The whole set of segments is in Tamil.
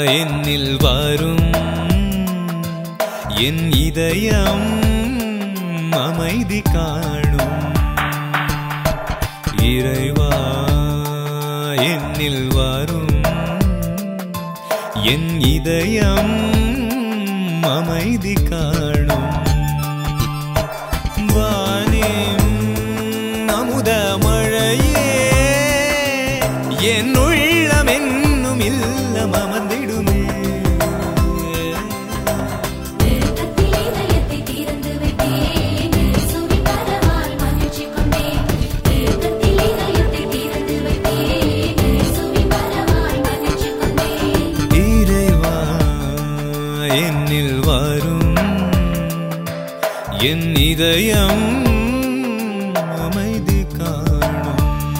என்னில் வரும் என் இதயம் அமைதி காணும் இறைவா என்னில் வரும் என் இதயம் அமைதி காணும் வானின் அமுத மழையே என் உள்ளம் என்னும் இல்லம் அமர்ந்திடுமே நெருக்கத்தில் இதயத்தை திறந்து வைத்தேன் இயேசுவின் கரவால் மகிழ்ச்சி கொண்டேன் நெருக்கத்தில் இதயத்தை திறந்து வைத்தேன் இயேசுவின் கரவால் மகிழ்ச்சி கொண்டேன் இறைவா என்னில் வரும் என் இதயம் அமைதி காணும்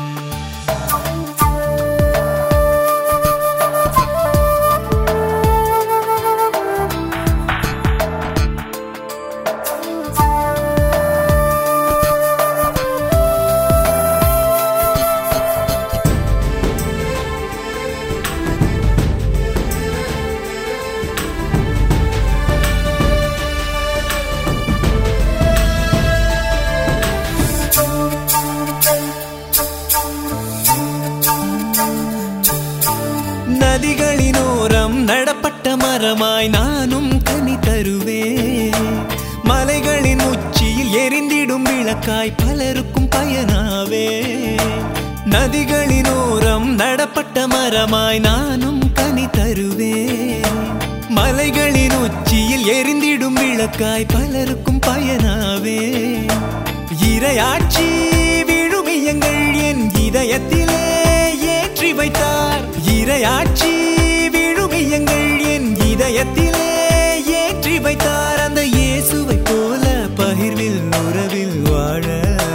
நதிகளினோரம் நடப்பட்ட மரமாய் நானும் கனி தருவேன் மலைகளின் உச்சியில் எரிந்திடும் விளக்காய் பலருக்கும் பயனாவே நதிகளினோரம் நடப்பட்ட மரமாய் நானும் கனி தருவேன் மலைகளின் உச்சியில் எரிந்திடும் விளக்காய் பலருக்கும் பயனாவே இரையாட்சி விழுமியங்கள் என் இதயத்திலே ஏற்றி வைத்தார் இரையாட்சி விழுமியங்கள் என் இதயத்திலே ஏற்றி வைத்தார் அந்த இயேசுவை போல பகிர்வில் உறவில் வாழ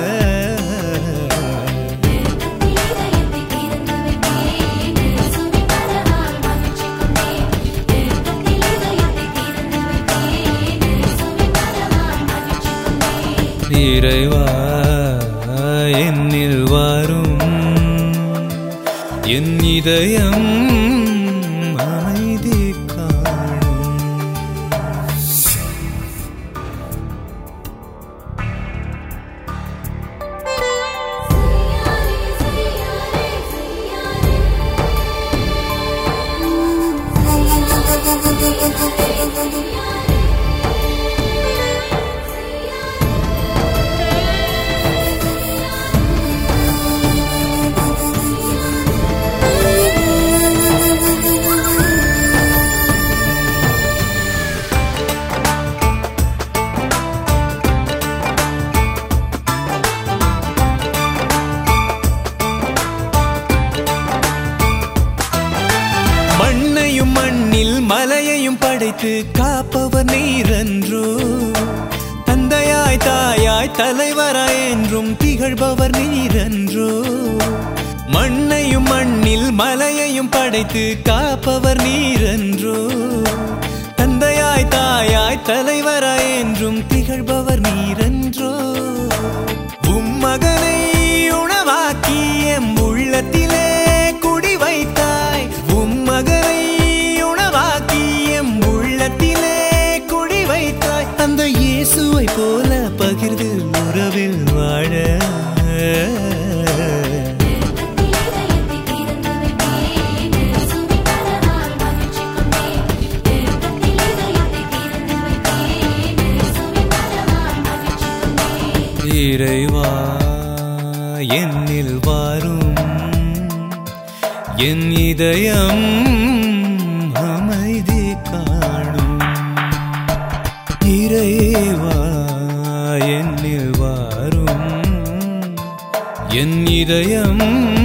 நெருக்கத்தில் இதயத்தை திறந்து வைத்தேன் இயேசுவின் கரவால் மகிழ்ச்சி கொண்டேன் நெருக்கத்தில் இதயத்தை திறந்து வைத்தேன் இயேசுவின் கரவால் மகிழ்ச்சி கொண்டேன் இறைவா என்னில் வரும் என் இதயம் அமைதி காணும் மண்ணையும் மண்ணில் மலையையும் படைத்து காப்பவர் நீரன்றோ தந்தையாய் தாயாய் தலைவராய் என்றும் திகழ்பவர் நீரன்றோ மண்ணையும் மண்ணில் மலையையும் படைத்து காப்பவர் நீரன்றோ தந்தையாய் தாயாய் தலைவராய் என்றும் திகழ்பவர் நீரன்றோ உம் மகனை உணவாக்கி எம் உள்ளத்திலே குடி வைத்தாய் உம் மகனை உணவாக்கி எம் உள்ளத்திலே குடி வைத்தாய் அந்த இயேசுவை போல பகிர்ந்து உறவில் வாழ நெருக்கத்தில் இதயத்தை திறந்து வைத்தேன் இயேசுவின் கரவால் மகிழ்ச்சி கொண்டேன் நெருக்கத்தில் இதயத்தை திறந்து வைத்தேன் இயேசுவின் கரவால் மகிழ்ச்சி கொண்டேன் இறைவா என்னில் வரும் என் இதயம் அமைதி காணும் இறைவா என்னில் வரும் என் இதயம்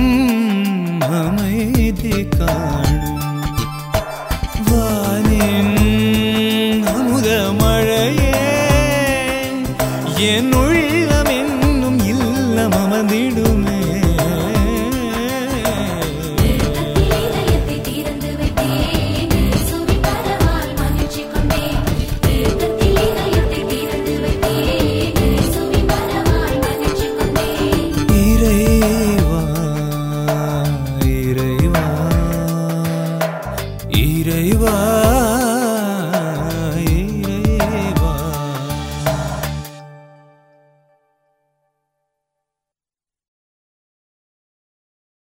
அமைதி காணும் வானின் அமுத மழையே என் உள்ளம் என்னும் இல்லம் அமர்ந்திடுமே நெருக்கத்தில் இதயத்தை திறந்து வைத்தேன் இயேசுவின் கரவால் மகிழ்ச்சி கொண்டேன் நெருக்கத்தில் இதயத்தை திறந்து வைத்தேன் இயேசுவின் கரவால் மகிழ்ச்சி கொண்டேன் இறைவா இறைவா இறைவா